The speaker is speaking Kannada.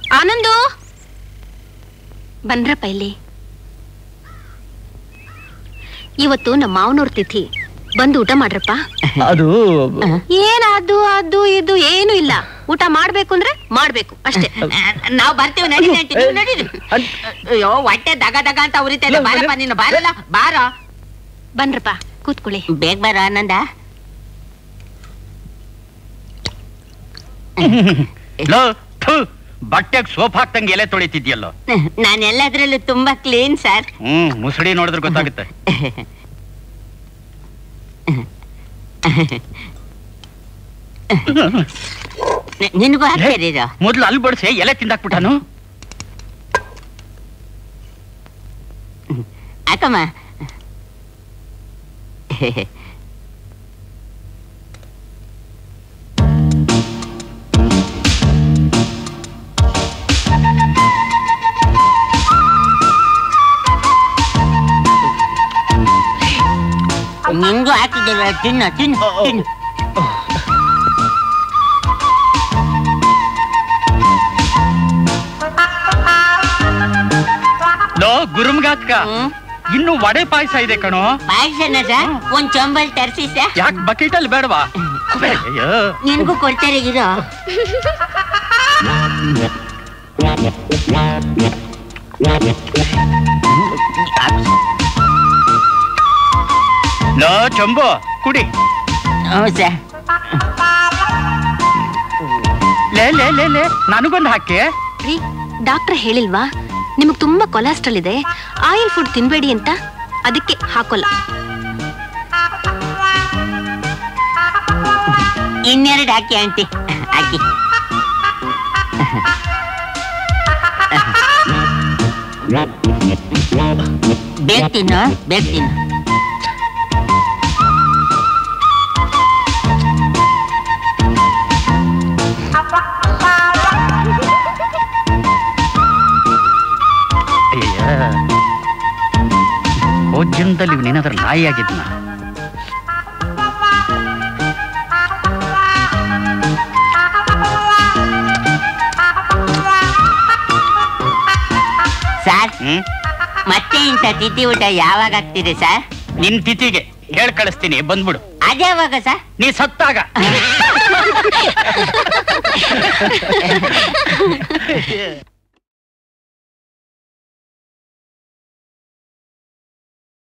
ಆನಂದು ಬನ್ರಪ್ಪ ಇಲ್ಲಿ ಇವತ್ತು ನಮ್ಮ ಮಾವನವ್ರ ತಿಥಿ ಬಂದು ಊಟ ಮಾಡ್ರಪ್ಪ ಅದು ಏನ್ ಅದು ಅದು ಇದು ಏನು ಇಲ್ಲ ಊಟ ಮಾಡ್ಬೇಕು ಅಂದ್ರೆ ಮಾಡ್ಬೇಕು ಅಷ್ಟೇ ನಾವ್ ಬರ್ತೀವಿ ನಡೀರಿ ಆಂಟಿ ನೀವು ನಡೀರಿ ಅಯ್ಯೋ ಹೊಟ್ಟೆ ದಗ ದಗ ಅಂತ ಉರಿತಾ ಇದೆ ಬಾರಪ್ಪ ನೀನು ಬಾರಲ್ಲ ಬಾರೋ ಬನ್ರಪ್ಪ ಕೂತ್ಕೊಳ್ಳಿ ಬೇಗ ಬಾರೋ ಆನಂದ ಲೋ, ಥು, ಬಟ್ಟೆಗ್ ಸೋಪ್ ಹಾಕ್ದಂಗೆ ಎಲೆ ತೊಳಿತಿದ್ಯಲ್ಲೋ ನಾನು ಎಲ್ಲದ್ರಲ್ಲೂ ತುಂಬಾ ಕ್ಲೀನ್ ಸರ್ ಹ್ಮ್ ಮುಸುಡಿ ನೋಡಿದ್ರೆ ಗೊತ್ತಾಗುತ್ತೆ ನಿನಗೂ ಹಾಕ್ತೀರಿ ಇದು ಮೊದ್ಲು ಅಲ್ಲಿ ಬಡಿಸಿ ಎಲೆ ತಿಂದಾಕ್ಬಿಟ್ಟಾನು ಹಾಕಮ್ಮ ನಿಂಗೂ ಹಾಕಿದ್ದೀರ ತಿನ್ನು ತಿನ್ನು ತಿನ್ನು ಲೋ ಗುರುಮ್ಗಾತ್ಕ ಹ್ಮ್ ಇನ್ನು ವಡೆ ಪಾಯಸ ಇದೆ ಕಣೋ ಪಾಯಸನ ಸರ್ ಒಂದ್ ಚೊಂಬಲ್ ತರಿಸಿ ಸರ್ ಯಾಕೆ ಬಕೆಟ್ ಅಲ್ಲಿ ಬೇಡವಾ ಅಯ್ಯೋ ನಿನ್ಗೂ ಕೊಡ್ತಾರೆ ಇರೋ ಲೋ ಚಂಬು ಕುಡಿ ಹ್ಞೂ ಸರ್ ಲೇ ಲೇ ಲೇ ಲೇ ನನಗೊಂದು ಹಾಕಿ ರೀ ಡಾಕ್ಟರ್ ಹೇಳಿಲ್ವಾ ನಿಮಗ್ ತುಂಬಾ ಕೊಲೆಸ್ಟ್ರಾಲ್ ಇದೆ ಆಯಿಲ್ ಫುಡ್ ತಿನ್ಬೇಡಿ ಅಂತ ಅದಕ್ಕೆ ಹಾಕೋಲ್ಲ ಇನ್ನೆರಡು ಹಾಕಿ ಆಂಟಿ ಹಾಕಿ ಬೇಗ ತಿನ್ನು ಬೇಗ ತಿನ್ನು ಅಯ್ಯ ಹೋದ್ ಜನ್ಮದಲ್ಲಿ ಇವನೇನಾದ್ರೂ ನಾಯಿ ಆಗಿದ್ನ ಸರ್ ಹ್ಮ್ ಮತ್ತೆ ಇಂಥ ತಿಥಿ ಊಟ ಯಾವಾಗ ಆಗ್ತಿದೆ ಸರ್ ನಿನ್ ತಿಥಿಗೆ ಹೇಳ್ ಕಳಿಸ್ತೀನಿ ಬಂದ್ಬಿಡು ಅದೇ ಯಾವಾಗ ಸರ್ ನೀ ಸತ್ತಾಗ